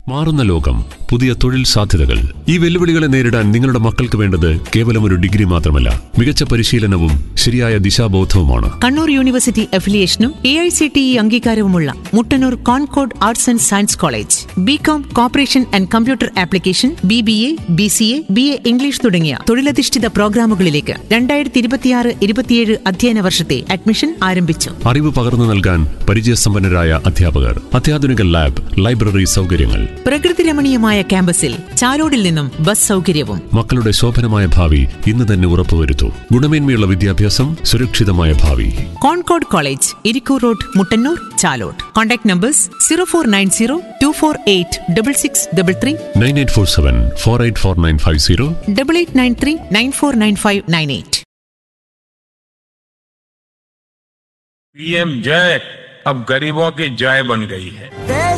മാറുന്ന ലോകം പുതിയ തൊഴിൽ സാധ്യതകൾ ഈ വെല്ലുവിളികളെ നേരിടാൻ നിങ്ങളുടെ മക്കൾക്ക് വേണ്ടത് കേവലം ഒരു ഡിഗ്രി മാത്രമല്ല മികച്ച പരിശീലനവും ശരിയായ ദിശാബോധവുമാണ് കണ്ണൂർ യൂണിവേഴ്സിറ്റി അഫിലിയേഷനും A I C T E അംഗീകാരവുമുള്ള Mattannur Concord arts and science college B com cooperation and computer application B B A B C A B A English തുടങ്ങിയ തൊഴിലധിഷ്ഠിത പ്രോഗ്രാമുകളിലേക്ക് രണ്ടായിരത്തി ഇരുപത്തിയാറ് ഇരുപത്തിയേഴ് അധ്യയന വർഷത്തെ അഡ്മിഷൻ ആരംഭിച്ചു അറിവ് പകർന്നു നൽകാൻ പരിചയസമ്പന്നരായ അധ്യാപകർ അത്യാധുനിക ലാബ് ലൈബ്രറി സൗകര്യങ്ങൾ പ്രകൃതി രമണീയമായ ക്യാമ്പസിൽ ചാലോടിൽ നിന്നും ബസ് സൗകര്യവും മക്കളുടെ ശോഭനമായ ഭാവി ഇന്ന് തന്നെ ഉറപ്പുവരുത്തൂ ഗുണമേന്മയുള്ള വിദ്യാഭ്യാസം സുരക്ഷിതമായ ഭാവി Concord college Irikkur road Mattannur Chalode contact numbers zero four nine zero two four eight double six double three nine eight four seven four eight four nine five zero double eight nine three nine four nine five nine eight PM जय अब गरीबों की जय बन गई है देश